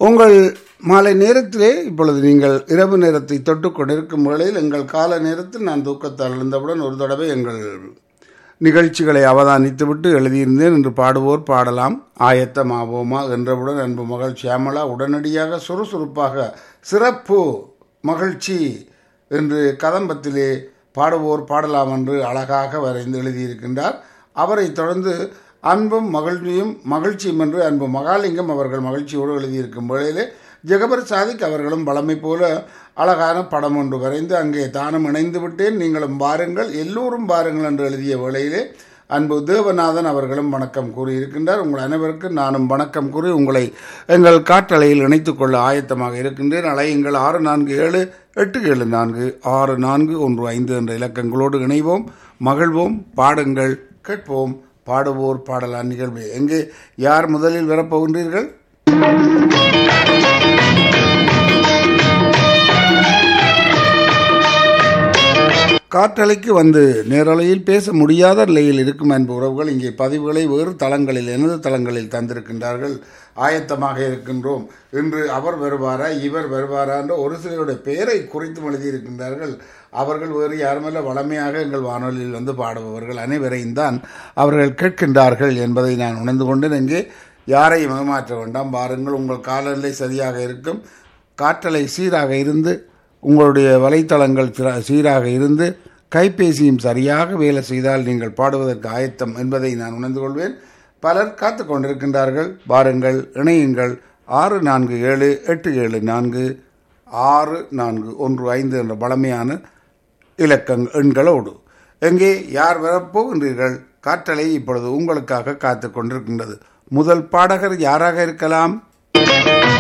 உங்கள் மாலை நேரத்திலே இப்பொழுது நீங்கள் இரவு நேரத்தை தொட்டுக் கொண்டிருக்கும் வேளையில் எங்கள் கால நேரத்தில் நான் தூக்கத்தால் எழுந்தவுடன் ஒரு தடவை எங்கள் நிகழ்ச்சிகளை அவதானித்துவிட்டு எழுதியிருந்தேன் என்று பாடுவோர் பாடலாம் ஆயத்தமாவோமா என்றவுடன் அன்பு மகள் சியாமலா உடனடியாக சுறுசுறுப்பாக சிறப்பு மகிழ்ச்சி என்று கதம்பத்திலே பாடுவோர் பாடலாம் என்று அழகாக வரைந்து எழுதியிருக்கின்றார் அவரை தொடர்ந்து அன்பும் மகிழ்ச்சியும் மகிழ்ச்சியும் என்று அன்பு மகாலிங்கம் அவர்கள் மகிழ்ச்சியோடு எழுதியிருக்கும் வேளையிலே ஜெகபர் சாதிக் அவர்களும் பழமை போல அழகான படம் ஒன்று வரைந்து அங்கே தானும் இணைந்து விட்டேன் நீங்களும் பாருங்கள் எல்லோரும் பாருங்கள் என்று எழுதிய வேளையிலே அன்பு தேவநாதன் அவர்களும் வணக்கம் கூறியிருக்கின்றார் உங்கள் அனைவருக்கும் நானும் வணக்கம் கூறி உங்களை எங்கள் காற்றலையில் இணைத்துக் கொள்ள ஆயத்தமாக இருக்கின்றேன் அலையுங்கள் ஆறு நான்கு ஏழு எட்டு ஏழு நான்கு ஆறு நான்கு ஒன்று ஐந்து என்ற இலக்கங்களோடு இணைவோம் மகிழ்வோம் பாடுங்கள் கேட்போம் பாடுவோர் பாடலாம் நிகழ்வு எங்கே யார் முதலில் வரப்போகின்றீர்கள் காற்றலைக்கு வந்து நேரலையில் பேச முடியாத நிலையில் இருக்கும் அன்பு உறவுகள் இங்கே பதிவுகளை வேறு தளங்களில் எனது தளங்களில் தந்திருக்கின்றார்கள் ஆயத்தமாக இருக்கின்றோம் இன்று அவர் வருவாரா இவர் வருவாரா என்ற ஒரு சிலருடைய பெயரை குறித்து எழுதியிருக்கின்றார்கள் அவர்கள் வேறு யாருமல்ல வளமையாக எங்கள் வானொலியில் வந்து பாடுபவர்கள் அனைவரையும் தான் அவர்கள் கேட்கின்றார்கள் என்பதை நான் உணர்ந்து கொண்டேன் இங்கே யாரையும் ஏமாற்ற வேண்டாம் பாருங்கள் உங்கள் காலநிலை சரியாக இருக்கும் காற்றலை சீராக இருந்து உங்களுடைய வலைத்தளங்கள் சீராக இருந்து கைபேசியும் சரியாக வேலை செய்தால் நீங்கள் பாடுவதற்கு ஆயத்தம் என்பதை நான் உணர்ந்து கொள்வேன் பலர் காத்து கொண்டிருக்கின்றார்கள் பாருங்கள் இணையுங்கள் ஆறு நான்கு ஏழு எட்டு ஏழு நான்கு ஆறு நான்கு ஒன்று ஐந்து என்ற பழமையான இலக்கங் எண்களோடு எங்கே யார் வரப்போகின்றீர்கள் காற்றலை இப்பொழுது உங்களுக்காக காத்து கொண்டிருக்கின்றது முதல் பாடகர் யாராக இருக்கலாம்